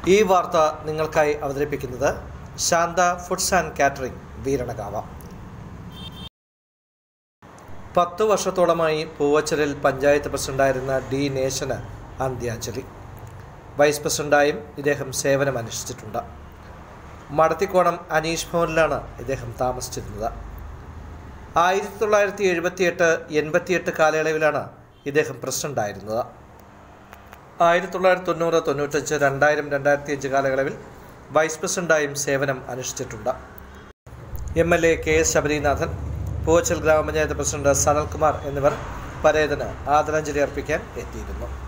ഈ വാർത്ത നിങ്ങൾക്കായി അവതരിപ്പിക്കുന്നത് Shantha foods and catering Veeranakava പത്തു വർഷത്തോളമായി പൂവച്ചലിൽ പഞ്ചായത്ത് പ്രസിഡന്റായിരുന്ന ഡി നേശന് അന്ത്യാഞ്ജലി വൈസ് പ്രസിഡന്റായും ഇദ്ദേഹം സേവനമനുഷ്ഠിച്ചിട്ടുണ്ട് മടത്തിക്കോണം അനീഷ് ഭവനിലാണ് ഇദ്ദേഹം താമസിച്ചിരുന്നത് ആയിരത്തി തൊള്ളായിരത്തി എഴുപത്തിയെട്ട് എൺപത്തിയെട്ട് കാലയളവിലാണ് ഇദ്ദേഹം പ്രസിഡന്റായിരുന്നത് ആയിരത്തി തൊള്ളായിരത്തി തൊണ്ണൂറ് തൊണ്ണൂറ്റഞ്ച് രണ്ടായിരം രണ്ടായിരത്തി അഞ്ച് കാലയളവിൽ വൈസ് പ്രസിഡന്റായും സേവനം അനുഷ്ഠിച്ചിട്ടുണ്ട് M L A K S Sabarinathan Poovachal ഗ്രാമപഞ്ചായത്ത് പ്രസിഡന്റ് സനൽകുമാർ എന്നിവർ പരേതന് ആദരാഞ്ജലി അർപ്പിക്കാൻ എത്തിയിരുന്നു